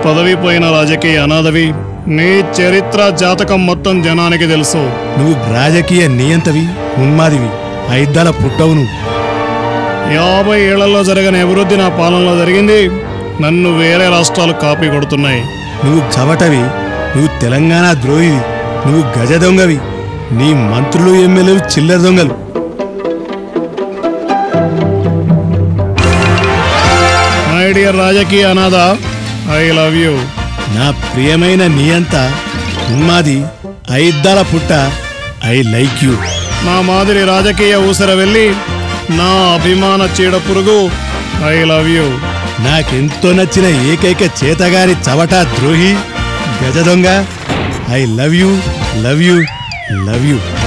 పదవి పోయిన రాజకీయ అనాథవి నీ చరిత్ర జాతకం మొత్తం జనానికి తెలుసు నువ్వు రాజకీయ నియంతవి ఉన్మాదివి ఐద్దాల పుట్టవు నువ్వు యాభై ఏళ్లలో జరగని అభివృద్ధి నా పాలనలో జరిగింది నన్ను వేరే రాష్ట్రాలు కాపీ కొడుతున్నాయి నువ్వు చవటవి నువ్వు తెలంగాణ ద్రోహివి నువ్వు గజ దొంగవి నీ మంత్రులు ఎమ్మెల్యేలు చిల్లర దొంగలు మై డియర్ రాజకీయ అనాథ ఐ లవ్ యూ నా ప్రియమైన నియంత ఉన్మాది ఐద్దాల పుట్ట ఐ లైక్ యూ నా మాదిరి రాజకీయ ఊసర వెళ్ళి నా అభిమాన చీడ పురుగు ఐ లవ్ యూ నాకెంతో నచ్చిన ఏకైక చేతగాని చవట ద్రోహి గజ దొంగ I love you love you love you